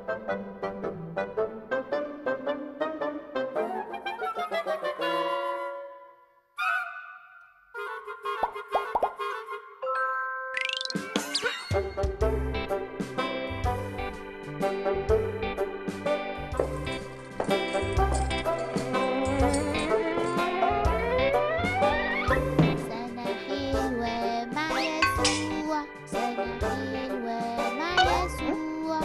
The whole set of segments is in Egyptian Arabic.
سنة حلوة مع يسوع سنة حلوة مع يسوع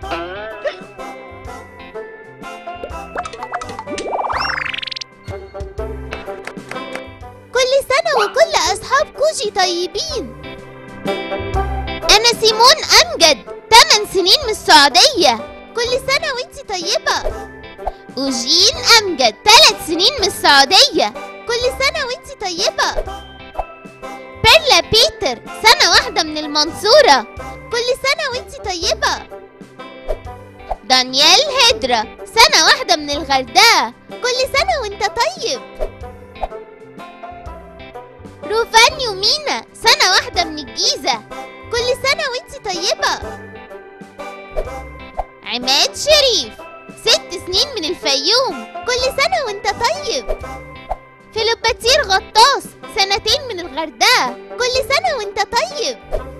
كل سنة وكل أصحاب كوجي طيبين أنا سيمون أمجد 8 سنين من السعودية كل سنة وانتي طيبة وجين أمجد 3 سنين من السعودية كل سنة وانتي طيبة بيرلا بيتر سنة واحدة من المنصورة كل سنة وانتي طيبة دانيال هيدرا سنة واحدة من الغردقة كل سنة وانت طيب روفان يومينا سنة واحدة من الجيزة كل سنة وانتي طيبة عماد شريف ست سنين من الفيوم كل سنة وانت طيب فيلوباتير غطاس سنتين من الغردقة كل سنة وانت طيب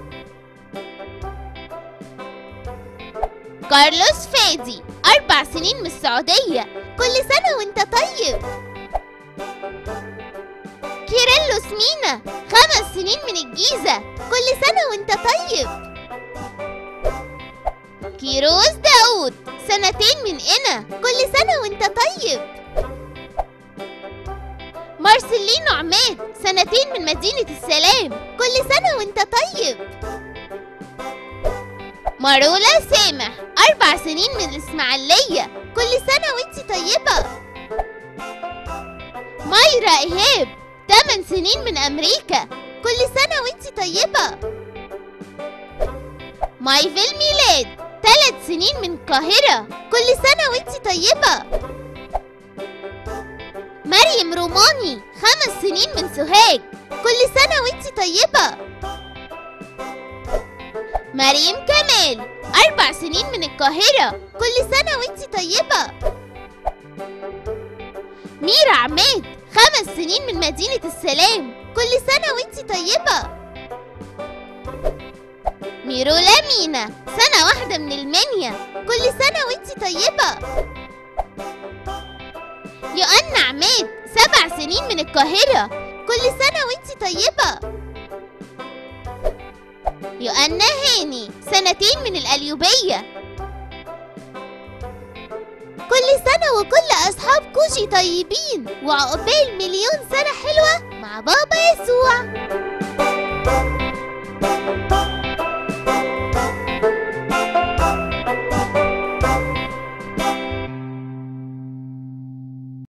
كارلوس فادي أربع سنين من السعودية كل سنة وانت طيب كيرلس مينا خمس سنين من الجيزة كل سنة وانت طيب كيروز داود سنتين من إنا كل سنة وانت طيب مارسيلينو عماد سنتين من مدينة السلام كل سنة وانت طيب مارولا سامح أربع سنين من الإسماعيلية كل سنة وانت طيبة مايرا إيهاب تمن سنين من أمريكا كل سنة وانت طيبة مايفل ميلاد ثلاث سنين من القاهرة كل سنة وانت طيبة مريم روماني خمس سنين من سوهاج كل سنة وانت طيبة مريم كمال أربع سنين من القاهرة كل سنة وانت طيبة ميرا عماد خمس سنين من مدينة السلام كل سنة وانت طيبة ميرولا مينا سنة واحدة من المنيا كل سنة وانت طيبة يوأنا عماد سبع سنين من القاهرة كل سنة وانت طيبة يوأنا هاني سنتين من القليوبية كل سنة وكل أصحاب كوجي طيبين وعقبال مليون سنة حلوة مع بابا يسوع